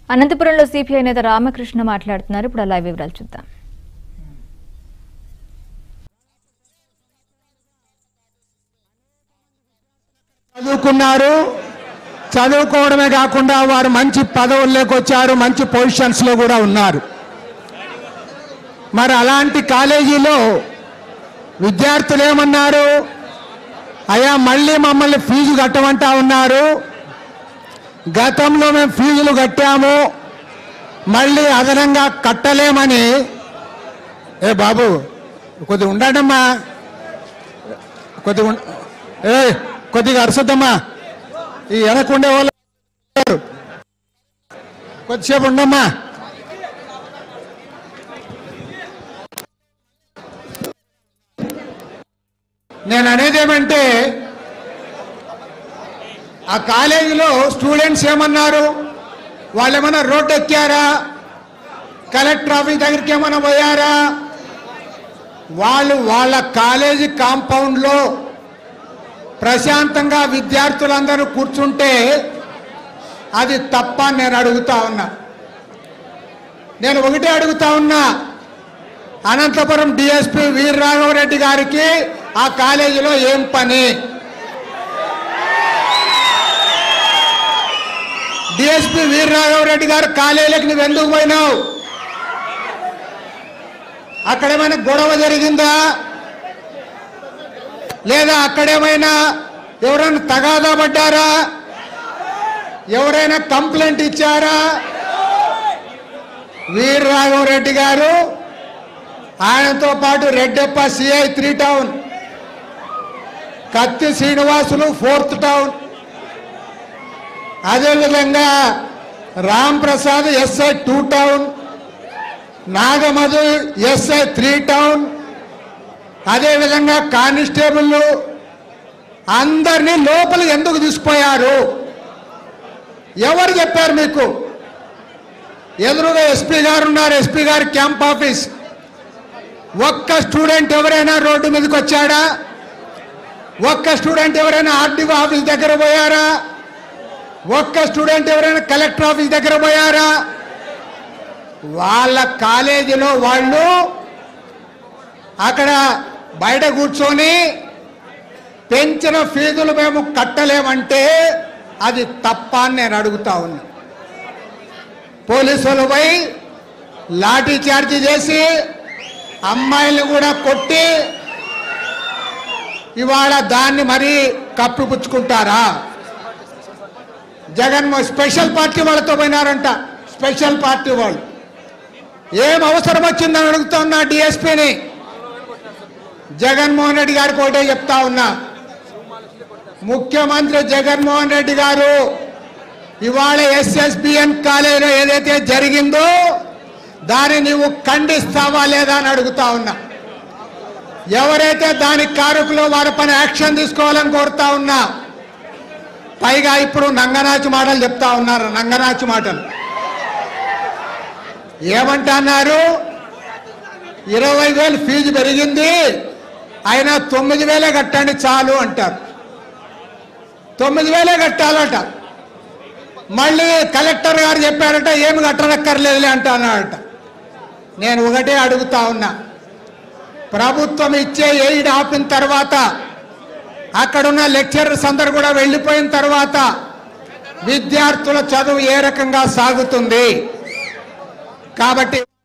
అనంతపురంలో సిపిఐ నేత రామకృష్ణ మాట్లాడుతున్నారు ఇప్పుడు అలా వివరాలు చూద్దాం చదువుకున్నారు చదువుకోవడమే కాకుండా వారు మంచి పదవుల్లోకి వచ్చారు మంచి పొజిషన్స్లో కూడా ఉన్నారు మరి అలాంటి కాలేజీలో విద్యార్థులు ఏమన్నారు అయ్యా మళ్ళీ మమ్మల్ని ఫీజు కట్టమంటా ఉన్నారు గతంలో మేము ఫీజులు కట్టాము మళ్ళీ అదనంగా కట్టలేమని ఏ బాబు కొద్దిగా ఉండండమ్మా కొద్దిగా ఉం- ఏ కొద్దిగా అరసద్దమ్మా ఈ వెనకుండే వాళ్ళు ఉన్నారు. కొద్దిసేపు ఉండమ్మా నేను అనేది ఏమంటే ఆ కాలేజీలో స్టూడెంట్స్ ఏమన్నారు వాళ్ళు ఏమన్నా రోడ్డు ఎక్కారా కలెక్టర్ ఆఫీస్ దగ్గరికి ఏమన్నా పోయారా వాళ్ళు వాళ్ళ కాలేజీ కాంపౌండ్లో ప్రశాంతంగా విద్యార్థులందరూ కూర్చుంటే అది తప్ప అని నేను అడుగుతా ఉన్నా నేను ఒకటే అడుగుతా ఉన్నా అనంతపురం డిఎస్పి వీర రాఘవరెడ్డి గారికి ఆ కాలేజీలో ఏం పని డిఎస్పి వీర రాఘవరెడ్డి గారు కాలేజీలకు నువ్వు ఎందుకు పోయినావు అక్కడేమైనా గొడవ జరిగిందా లేదా అక్కడేమైనా ఎవరైనా తగాదా పడ్డారా ఎవరైనా కంప్లైంట్ ఇచ్చారా వీర రాఘవరెడ్డి గారు ఆయనతో పాటు రెడ్డప్ప సిఐ త్రీ టౌన్ కత్తి శ్రీనివాసులు ఫోర్త్ టౌన్ అదేవిధంగా Ram Prasad SI two town Nagamadhu SI three town అదేవిధంగా కానిస్టేబుల్ అందరినీ లోపల ఎందుకు తీసుకుపోయారు ఎవరు చెప్పారు మీకు ఎదురుగా ఎస్పీ గారు ఉన్నారు ఎస్పీ గారి క్యాంప్ ఆఫీస్ ఒక్క స్టూడెంట్ ఎవరైనా రోడ్డు మీదకి వచ్చాడా ఒక్క స్టూడెంట్ ఎవరైనా ఆర్డీఓ ఆఫీస్ దగ్గర పోయారా ఒక్క స్టూడెంట్ ఎవరైనా కలెక్టర్ ఆఫీస్ దగ్గర పోయారా వాళ్ళ కాలేజీలో వాళ్ళు అక్కడ బయట కూర్చొని పెంచిన ఫీజులు మేము కట్టలేమంటే అది తప్ప అని నేను అడుగుతా ఉన్నా పోలీసులు పోయి లాఠీ చార్జ్ చేసి అమ్మాయిలు కూడా కొట్టి ఇవాళ దాన్ని మరీ కప్పిపుచ్చుకుంటారా జగన్మోహన్ స్పెషల్ పార్టీ వాళ్ళతో పోయినారంట స్పెషల్ పార్టీ వాళ్ళు ఏం అవసరం వచ్చిందని అడుగుతా ఉన్నా డిఎస్పీని జగన్మోహన్ రెడ్డి గారికి ఒకటే చెప్తా ఉన్నా ముఖ్యమంత్రి జగన్మోహన్ రెడ్డి గారు ఇవాళ ఎస్ఎస్బిఎన్ కాలేజీలో ఏదైతే జరిగిందో దాన్ని నీవు ఖండిస్తావా లేదా అని అడుగుతా ఉన్నా ఎవరైతే దానికి కారకులో వారి పైన యాక్షన్ తీసుకోవాలని కోరుతా ఉన్నా పైగా ఇప్పుడు నంగనాచి మాటలు చెప్తా ఉన్నారు నంగనాచి మాటలు ఏమంటున్నారు ఇరవై వేలు ఫీజు పెరిగింది అయినా తొమ్మిది వేలే కట్టండి చాలు అంటారు తొమ్మిది వేలే కట్టాలట మళ్ళీ కలెక్టర్ గారు చెప్పారట ఏమి కట్టనక్కర్లేదులే అంటున్నారట నేను ఒకటే అడుగుతా ఉన్నా ప్రభుత్వం ఇచ్చే ఎయిడ్ ఆపిన తర్వాత అక్కడున్న లెక్చరర్స్ అందరు కూడా వెళ్ళిపోయిన తర్వాత విద్యార్థుల చదువు ఏ రకంగా సాగుతుంది కాబట్టి